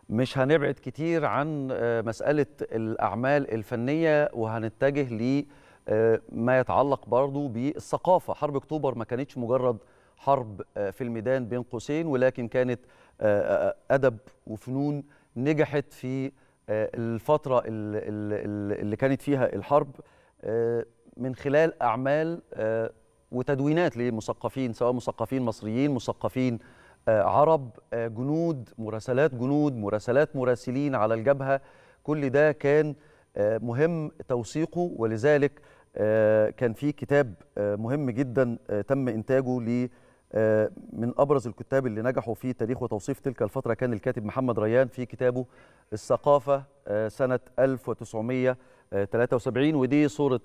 مش هنبعد كتير عن مسألة الأعمال الفنية وهنتجه ل ما يتعلق برضو بالثقافة حرب أكتوبر ما كانتش مجرد حرب في الميدان بين قوسين ولكن كانت أدب وفنون نجحت في الفترة اللي كانت فيها الحرب من خلال أعمال وتدوينات لمثقفين سواء مثقفين مصريين مثقفين عرب جنود مراسلات جنود مراسلات مراسلين على الجبهة كل ده كان مهم توثيقه ولذلك كان في كتاب مهم جدا تم إنتاجه ل من أبرز الكتاب اللي نجحوا في تاريخ وتوصيف تلك الفترة كان الكاتب محمد ريان في كتابه الثقافة سنة 1973 ودي صورة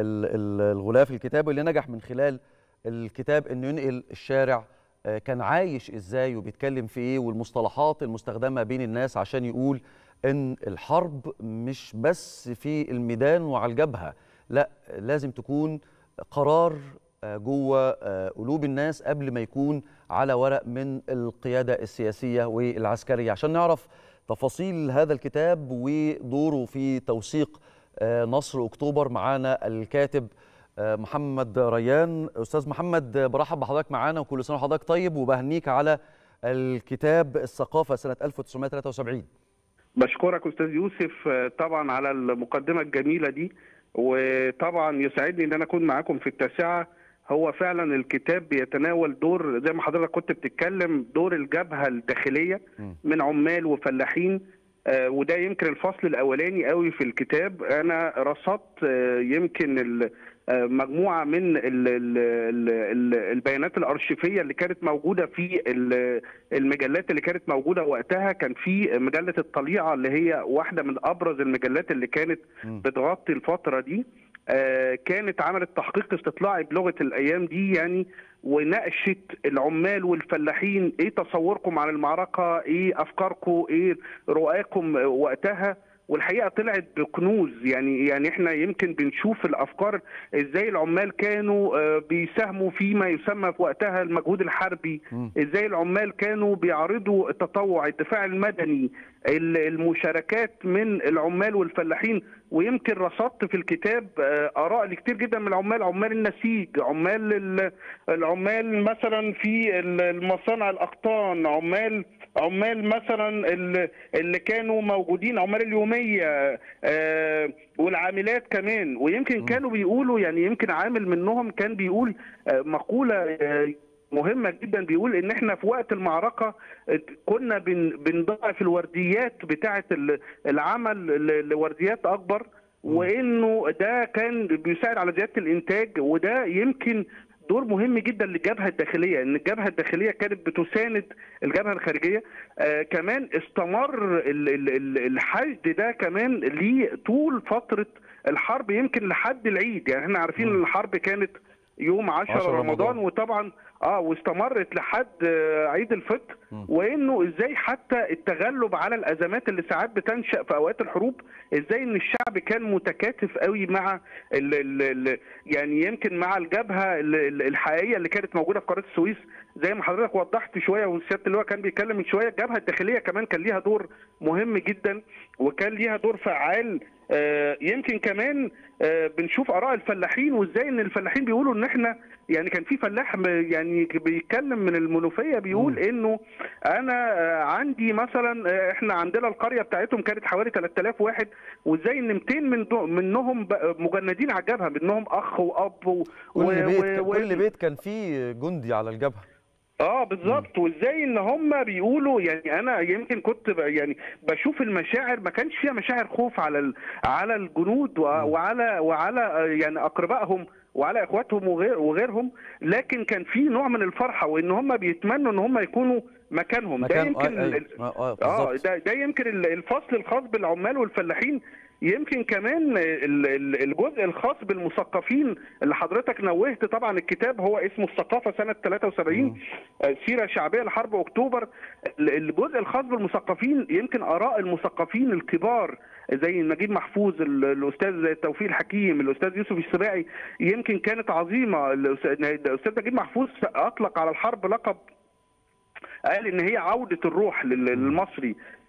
الغلاف الكتاب اللي نجح من خلال الكتاب انه ينقل الشارع كان عايش ازاي وبيتكلم في ايه والمصطلحات المستخدمه بين الناس عشان يقول ان الحرب مش بس في الميدان وعلى الجبهه لا لازم تكون قرار جوه قلوب الناس قبل ما يكون على ورق من القياده السياسيه والعسكريه عشان نعرف تفاصيل هذا الكتاب ودوره في توثيق نصر اكتوبر معانا الكاتب محمد ريان استاذ محمد برحب بحضرتك معانا وكل سنه وحضرتك طيب وبهنيك على الكتاب الثقافه سنه 1973 بشكرك استاذ يوسف طبعا على المقدمه الجميله دي وطبعا يسعدني ان انا اكون معاكم في التاسعه هو فعلا الكتاب بيتناول دور زي ما حضرتك كنت بتتكلم دور الجبهه الداخليه من عمال وفلاحين آه وده يمكن الفصل الاولاني قوي في الكتاب انا رصدت آه يمكن مجموعه من ال ال ال البيانات الارشيفيه اللي كانت موجوده في المجلات اللي كانت موجوده وقتها كان في مجله الطليعه اللي هي واحده من ابرز المجلات اللي كانت بتغطي الفتره دي آه كانت عملت تحقيق استطلاعي بلغه الايام دي يعني وناقشت العمال والفلاحين ايه تصوركم عن المعركه ايه افكاركم ايه رؤاكم وقتها والحقيقه طلعت بكنوز يعني يعني احنا يمكن بنشوف الافكار ازاي العمال كانوا بيساهموا فيما يسمى في وقتها المجهود الحربي ازاي العمال كانوا بيعرضوا التطوع الدفاع المدني المشاركات من العمال والفلاحين ويمكن رصدت في الكتاب اراء لكتير جدا من العمال عمال النسيج عمال العمال مثلا في المصانع الاقطان عمال عمال مثلا اللي كانوا موجودين عمال اليوميه والعاملات كمان ويمكن كانوا بيقولوا يعني يمكن عامل منهم كان بيقول مقوله مهمة جدا بيقول ان احنا في وقت المعركة كنا بنضاعف الورديات بتاعة العمل لورديات اكبر وانه ده كان بيساعد على زيادة الانتاج وده يمكن دور مهم جدا للجبهه الداخليه ان الجبهه الداخليه كانت بتساند الجبهه الخارجيه آه كمان استمر الحشد ده كمان ليه طول فتره الحرب يمكن لحد العيد يعني احنا عارفين ان الحرب كانت يوم 10 رمضان, رمضان وطبعا اه واستمرت لحد عيد الفطر وانه ازاي حتى التغلب على الازمات اللي ساعات بتنشا في اوقات الحروب ازاي ان الشعب كان متكاتف قوي مع ال ال يعني يمكن مع الجبهه الحقيقيه اللي كانت موجوده في قناه السويس زي ما حضرتك وضحت شويه وسياده اللواء كان بيتكلم من شويه الجبهه الداخليه كمان كان ليها دور مهم جدا وكان ليها دور فعال آه يمكن كمان آه بنشوف اراء الفلاحين وازاي ان الفلاحين بيقولوا ان احنا يعني كان في فلاح يعني بيتكلم من المنوفيه بيقول م. انه انا آه عندي مثلا احنا عندنا القريه بتاعتهم كانت حوالي 3000 واحد وازاي ان 200 من منهم مجندين على الجبهه منهم اخ واب و كل بيت و... كل بيت كان فيه جندي على الجبهه اه بالظبط وازاي ان هم بيقولوا يعني انا يمكن كنت يعني بشوف المشاعر ما كانش فيها مشاعر خوف على على الجنود وعلى وعلى يعني اقربائهم وعلى اخواتهم وغير وغيرهم لكن كان في نوع من الفرحه وان هم بيتمنوا ان هم يكونوا مكانهم مكان ده يمكن آه, آه, آه ده, ده يمكن الفصل الخاص بالعمال والفلاحين يمكن كمان الجزء الخاص بالمثقفين اللي حضرتك نوهت طبعا الكتاب هو اسمه الثقافه سنه 73 سيره شعبيه لحرب اكتوبر الجزء الخاص بالمثقفين يمكن اراء المثقفين الكبار زي نجيب محفوظ الاستاذ توفيق الحكيم الاستاذ يوسف السباعي يمكن كانت عظيمه الاستاذ نجيب محفوظ اطلق على الحرب لقب قال ان هي عوده الروح للمصري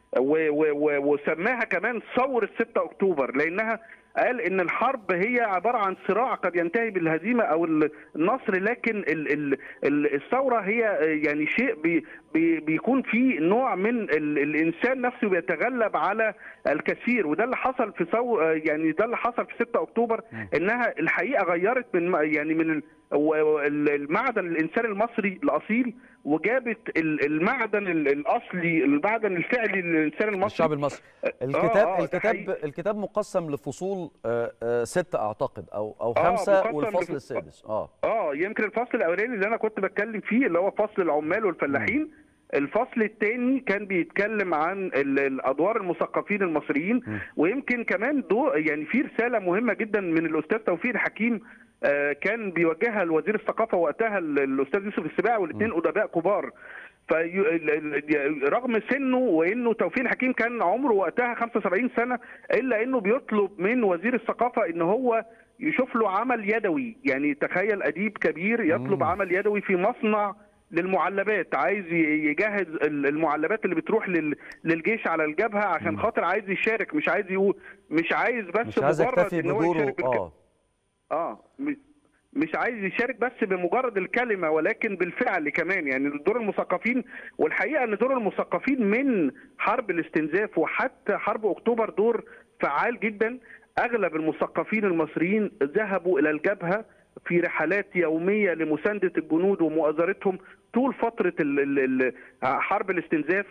و- و- و- وسماها كمان ثورة 6 أكتوبر لأنها قال ان الحرب هي عباره عن صراع قد ينتهي بالهزيمه او النصر لكن ال ال ال الثوره هي يعني شيء بي بي بيكون فيه نوع من ال الانسان نفسه بيتغلب على الكثير وده اللي حصل في ثو يعني ده اللي حصل في 6 اكتوبر انها الحقيقه غيرت من يعني من ال- و- ال- المعدن الانسان المصري الاصيل وجابت ال- المعدن ال- الاصلي المعدن الفعلي للانسان المصري الشعب المصري الكتاب آه، ده الكتاب حقيقي. الكتاب مقسم لفصول آه، آه، ستة اعتقد او او آه، خمسة مقسم والفصل لف- السادس اه اه يمكن الفصل الاولاني اللي انا كنت بتكلم فيه اللي هو فصل العمال والفلاحين الفصل الثاني كان بيتكلم عن ال- الادوار المثقفين المصريين ويمكن كمان دو يعني في رساله مهمه جدا من الاستاذ توفيق الحكيم آه، كان بيوجهها لوزير الثقافه وقتها ال- الاستاذ يوسف السباعي والاثنين ادباء كبار في رغم سنه وانه توفيق الحكيم كان عمره وقتها 75 سنه الا انه بيطلب من وزير الثقافه ان هو يشوف له عمل يدوي يعني تخيل اديب كبير يطلب مم. عمل يدوي في مصنع للمعلبات عايز ي- يجهز ال- المعلبات اللي بتروح لل- للجيش على الجبهه عشان خاطر عايز يشارك مش عايز يقول مش عايز بس مش عايز مجرد يكتفي إن هو بدوره يشارك بالك- اه اه م- مش عايز يشارك بس بمجرد الكلمه ولكن بالفعل كمان يعني دور المثقفين والحقيقه ان دور المثقفين من حرب الاستنزاف وحتى حرب اكتوبر دور فعال جدا اغلب المثقفين المصريين ذهبوا الى الجبهه في رحلات يوميه لمسانده الجنود ومؤازرتهم طول فتره ال ال ال حرب الاستنزاف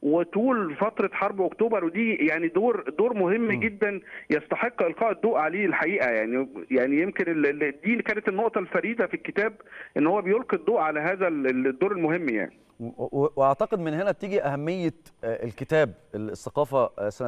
وطول فتره حرب اكتوبر ودي يعني دور دور مهم جدا يستحق القاء الضوء عليه الحقيقه يعني يعني يمكن ال- ال- دي كانت النقطه الفريده في الكتاب ان هو بيلقي الضوء على هذا ال- الدور المهم يعني و- و- واعتقد من هنا بتيجي اهميه آه، الكتاب الثقافه آه، سنه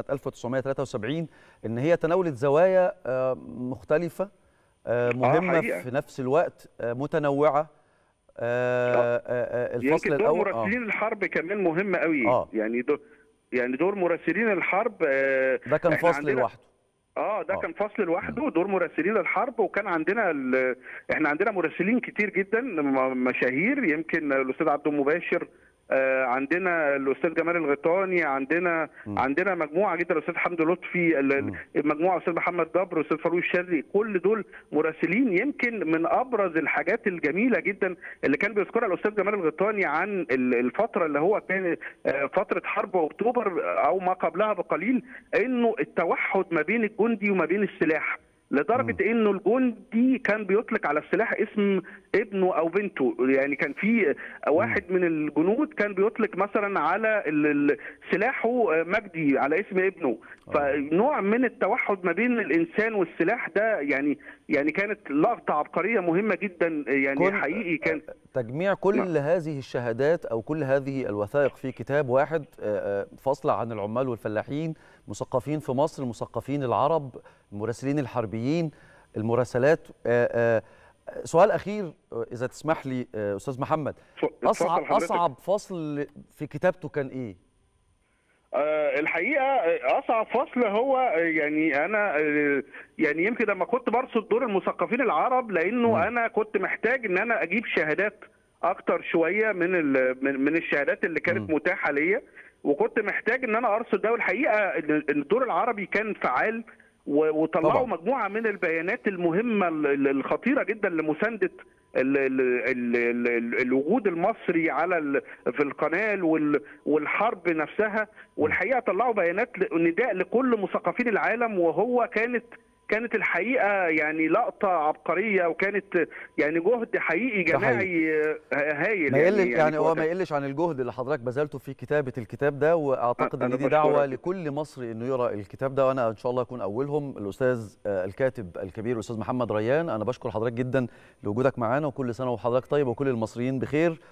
1973 ان هي تناولت زوايا آه، مختلفه آه، مهمه حقيقة. في نفس الوقت آه، متنوعه آه، آه، آه، الفصل يمكن دور الاول آه. مراسلين الحرب كمان مهم قوي آه. يعني دور يعني دور مراسلين الحرب آه، ده كان إحنا فصل عندنا- لوحده اه ده آه. كان فصل لوحده دور مراسلين الحرب وكان عندنا ال... احنا عندنا مراسلين كتير جدا م- مشاهير يمكن الاستاذ عبد المباشر آه عندنا الاستاذ جمال الغيطاني عندنا م. عندنا مجموعه جدا الاستاذ حمدي لطفي ال- م. المجموعه الاستاذ محمد جبر الاستاذ فاروق الشاذلي كل دول مراسلين يمكن من ابرز الحاجات الجميله جدا اللي كان بيذكرها الاستاذ جمال الغيطاني عن ال- الفتره اللي هو كان آه، فتره حرب اكتوبر او ما قبلها بقليل انه التوحد ما بين الجندي وما بين السلاح لدرجه انه الجندي كان بيطلق على السلاح اسم ابنه او بنته يعني كان في واحد من الجنود كان بيطلق مثلا على ال- ال- سلاحه مجدي على اسم ابنه فنوع من التوحد ما بين الانسان والسلاح ده يعني يعني كانت لقطه عبقريه مهمه جدا يعني كل- حقيقي كان تجميع كل هذه الشهادات او كل هذه الوثائق في كتاب واحد آه، آه، فصل عن العمال والفلاحين مثقفين في مصر مثقفين العرب المراسلين الحربيين المراسلات آه، آه، سؤال اخير آه، اذا تسمح لي آه، استاذ محمد اتفضل اصعب حضرتك. اصعب فصل في كتابته كان ايه آه، الحقيقه آه، اصعب فصل هو آه، يعني انا آه، يعني يمكن لما كنت برصد دور المثقفين العرب لانه مم. انا كنت محتاج ان انا اجيب شهادات اكتر شويه من ال- من من الشهادات اللي كانت مم. متاحه ليا وكنت محتاج ان انا ارصد ده والحقيقه ان إن الدور العربي كان فعال و- وطلعوا طبعاً. مجموعه من البيانات المهمه ال- ال- الخطيره جدا لمسانده ال ال ال ال ال الوجود المصري على ال في القناه وال والحرب نفسها والحقيقه طلعوا بيانات ل- نداء لكل مثقفين العالم وهو كانت كانت الحقيقه يعني لقطه عبقريه وكانت يعني جهد حقيقي ده حقيقي. جماعي آه، هايل ما يقل يعني, يعني هو هو ما يقلش عن الجهد اللي حضرتك بذلته في كتابه الكتاب ده واعتقد أنا ان دي دعوه بشكرك. لكل مصري انه يقرا الكتاب ده وانا ان شاء الله اكون اولهم الاستاذ آه، الكاتب الكبير الاستاذ محمد ريان انا بشكر حضرتك جدا لوجودك معانا وكل سنه وحضرتك طيب وكل المصريين بخير